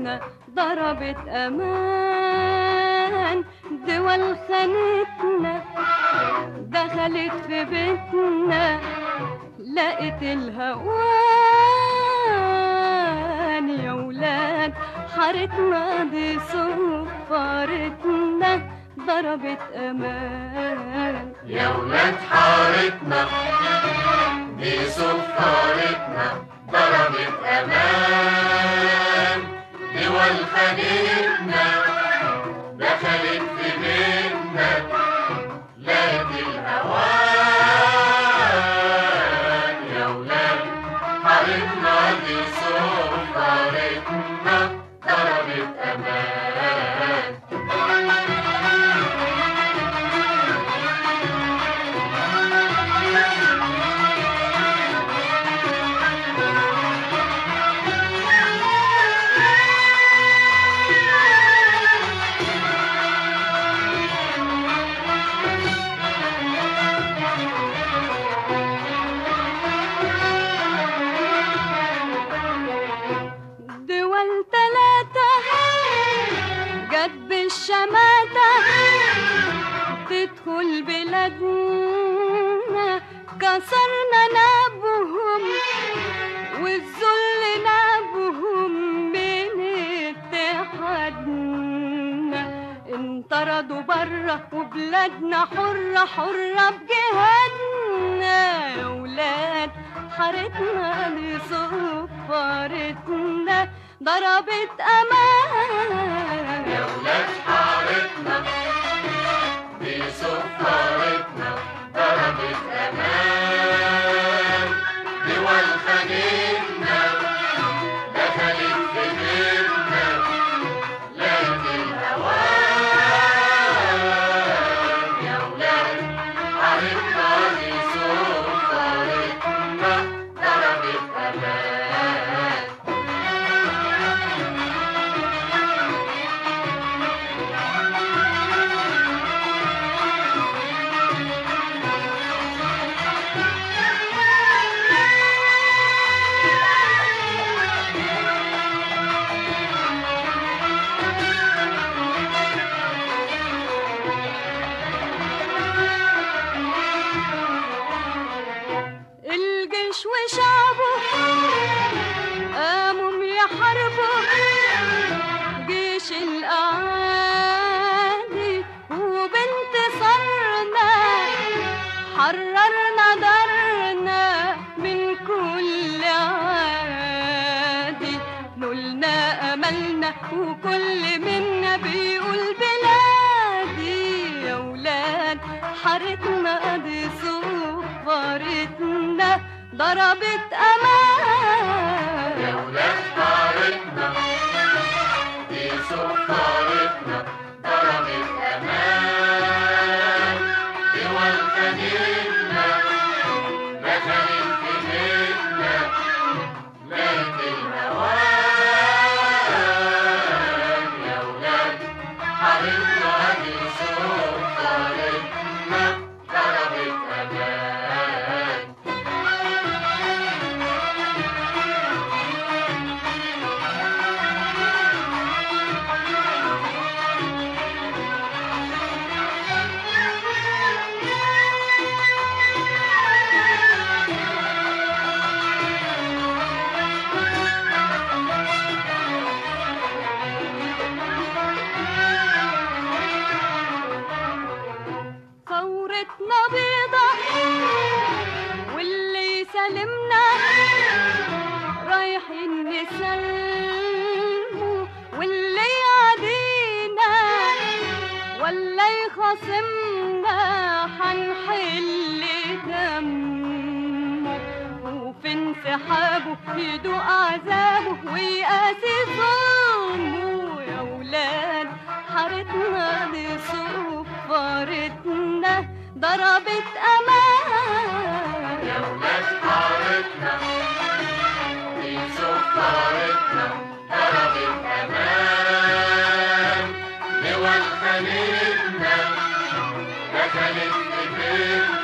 حارتنا ضربت أمان دول خانتنا دخلت في بيتنا لقيت الهوان يا ولاد حارتنا دي صفارتنا ضربت أمان يا ولاد حارتنا دي صفارتنا ضربت أمان دول خانتنا دخلت في بيتنا لقت الهوان يا ولاد حارتنا دي صفارتنا ضربت أمان دول تلاتة جت بالشماتة تدخل بلادنا كسرنا نابهم والذل نابهم من اتحادنا انطردوا برا وبلادنا حرة حرة بجهادنا يا ولاد حارتنا لصفارتنا ضربت أمان يا ولاد حارتنا دي صفارتنا ضربت أمان دول خانتنا دخلت في بيتنا لقت الهوان يا ولاد حارتنا دي صفارتنا ضربت أمان الجيش وشعبه قاموا يحاربوا جيش الأعادي وبانتصارنا حررنا دارنا من كل عادي نلنا أملنا وكل منا بيقول بلادي يا ولاد حارتنا دي صفارتنا ضربت أمان يا ولاد حارتنا دي صفارتنا ضربت أمان دول خانتنا دخلت في بيتنا لقت الهوان يا ولاد حارتنا دي صفارتنا ضربت أمان ثورتنا بيضة واللي سلمنا رايحين نسلموا واللي يعدينا ولا يخاصمنا حنحل دمه وفي انسحابه يدوق عذابه ويقاسي ظلمه يا ولاد حارتنا دي صفارتنا ضربت أمان يا ولاد حارتنا دي صفارتنا ضربت أمان دول خانتنا دخلت في بيتنا